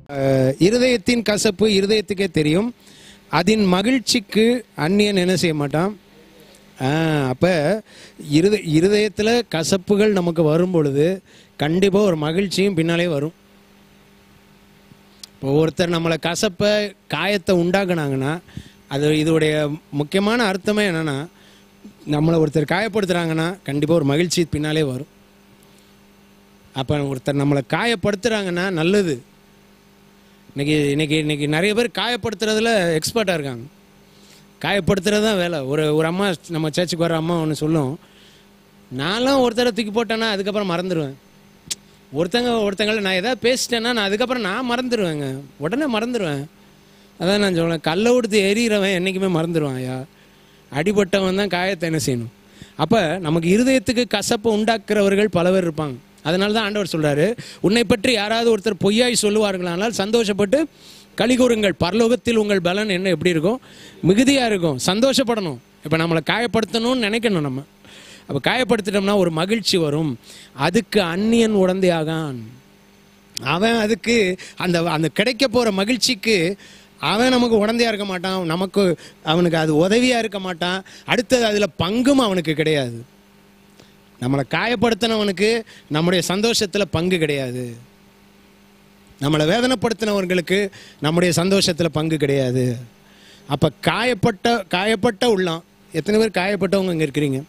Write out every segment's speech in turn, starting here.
அஹ், இருதயத்தின் கசப்பு இருதயத்துக்கே தெரியும் அதன் மகிழ்ச்சிக்கு அந்நியன் என்ன செய்ய மாட்டான் ஆஹ், அப்ப இருத இருதயத்தில் கசப்புகள் நமக்கு வரும் பொழுது கண்டிப்பாக ஒரு மகிழ்ச்சியும் பின்னாலே வரும் இப்போ ஒருத்தர் நம்மளை கசப்ப காயத்தை உண்டாக்குனாங்கன்னா அது இதோடைய முக்கியமான அர்த்தமே என்னன்னா நம்மளை ஒருத்தர் காயப்படுத்துறாங்கன்னா கண்டிப்பாக ஒரு மகிழ்ச்சி பின்னாலே வரும் அப்போ ஒருத்தர் நம்மளை காயப்படுத்துறாங்கன்னா நல்லது இன்னைக்கு இன்னைக்கு இன்னைக்கு நிறைய பேர் காயப்படுத்துறதுல எக்ஸ்பர்ட்டாக இருக்காங்க காயப்படுத்துறது தான் வேலை ஒரு ஒரு அம்மா நம்ம சர்ச்சுக்கு வர அம்மா ஒன்று சொல்லும் நான்லாம் ஒருத்தரை தூக்கி போட்டேன்னா அதுக்கப்புறம் மறந்துடுவேன் ஒருத்தங்க ஒருத்தங்கள நான் எதாவது பேசிட்டேன்னா நான் அதுக்கப்புறம் நான் மறந்துடுவேங்க உடனே மறந்துடுவேன் அதான் நான் சொல்லுவேன் கல்லை கொடுத்து எரியிறவன் என்றைக்குமே மறந்துடுவான் ஐயா அடிபட்டவன் தான் காயத்தை என்ன செய்யணும் அப்போ நமக்கு இருதயத்துக்கு கசப்பை உண்டாக்குறவர்கள் பல பேர் இருப்பாங்க அதனால தான் ஆண்டவர் சொல்றாரு உன்னை பற்றி யாராவது ஒருத்தர் பொய்யாய் சொல்லுவார்களானால் சந்தோஷப்பட்டு களி கூறுங்கள் பரலோகத்தில் உங்கள் பலன் என்ன எப்படி இருக்கும் மிகுதியாக இருக்கும் சந்தோஷப்படணும் இப்போ நம்மளை காயப்படுத்தணும்னு நினைக்கணும் நம்ம அப்போ காயப்படுத்திட்டோம்னா ஒரு மகிழ்ச்சி வரும் அதுக்கு அந்நியன் உடந்தையாகான் அவன் அதுக்கு அந்த அந்த கிடைக்க போகிற மகிழ்ச்சிக்கு அவன் நமக்கு உடந்தையா இருக்க மாட்டான் நமக்கு அவனுக்கு அது உதவியா இருக்க மாட்டான் அடுத்தது அதில் பங்கும் அவனுக்கு கிடையாது நம்மளை காயப்படுத்தினவனுக்கு நம்முடைய சந்தோஷத்தில் பங்கு கிடையாது நம்மளை வேதனைப்படுத்தினவர்களுக்கு நம்முடைய சந்தோஷத்தில் பங்கு கிடையாது அப்போ காயப்பட்ட காயப்பட்ட உள்ளம் எத்தனை பேர் காயப்பட்டவங்க இங்கே இருக்கிறீங்க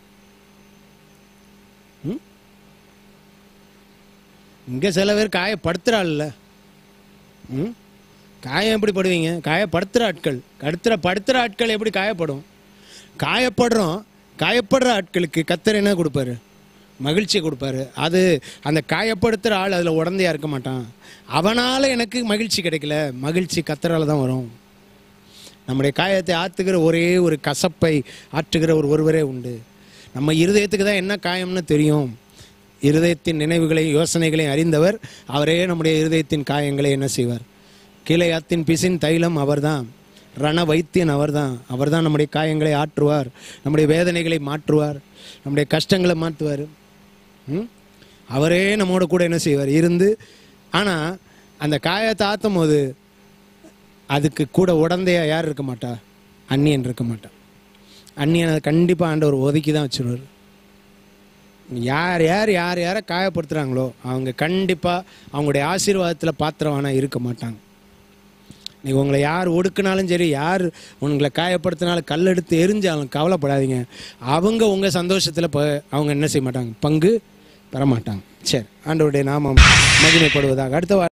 இங்கே சில பேர் காயப்படுத்துகிறாள்ல ம் காயம் எப்படி படுவீங்க காயப்படுத்துகிற ஆட்கள் கடுத்துற படுத்துகிற ஆட்கள் எப்படி காயப்படும் காயப்படுறோம் காயப்படுற ஆட்களுக்கு கத்தர் என்ன கொடுப்பாரு மகிழ்ச்சி கொடுப்பாரு அது அந்த காயப்படுத்துகிற ஆள் அதில் உடந்தையா இருக்க மாட்டான் அவனால் எனக்கு மகிழ்ச்சி கிடைக்கல மகிழ்ச்சி கத்தரால தான் வரும் நம்முடைய காயத்தை ஆற்றுகிற ஒரே ஒரு கசப்பை ஆற்றுகிற ஒரு ஒருவரே உண்டு நம்ம இருதயத்துக்கு தான் என்ன காயம்னு தெரியும் இருதயத்தின் நினைவுகளையும் யோசனைகளையும் அறிந்தவர் அவரே நம்முடைய இருதயத்தின் காயங்களை என்ன செய்வார் கீழையாத்தின் பிசின் தைலம் அவர்தான் ரண வைத்தியன் அவர்தான் அவர்தான் நம்முடைய காயங்களை ஆற்றுவார் நம்முடைய வேதனைகளை மாற்றுவார் நம்முடைய கஷ்டங்களை மாற்றுவார் ம்? அவரே நம்மோட கூட என்ன செய்வார் இருந்து ஆனால் அந்த காயத்தை ஆற்றும் போது அதுக்கு கூட உடந்தையா யார் இருக்க மாட்டா அந்நியன் இருக்க மாட்டா அந்நியனை கண்டிப்பாக ஆண்டவர் ஒதுக்கி தான் வச்சிருவார் யார் யார் யார் யாரை காயப்படுத்துகிறாங்களோ அவங்க கண்டிப்பாக அவங்களுடைய ஆசீர்வாதத்தில் பாத்திரவானா இருக்க மாட்டாங்க நீ உங்களை யார் ஒடுக்குனாலும் சரி யார் உங்களை காயப்படுத்தினாலும் கல் எடுத்து எரிஞ்சாலும் கவலைப்படாதீங்க அவங்க உங்கள் சந்தோஷத்தில் ப அவங்க என்ன செய்ய மாட்டாங்க பங்கு பெற மாட்டாங்க சரி ஆண்டவருடைய நாமம் மகிமைப்படுவதாக அடுத்த வாரம்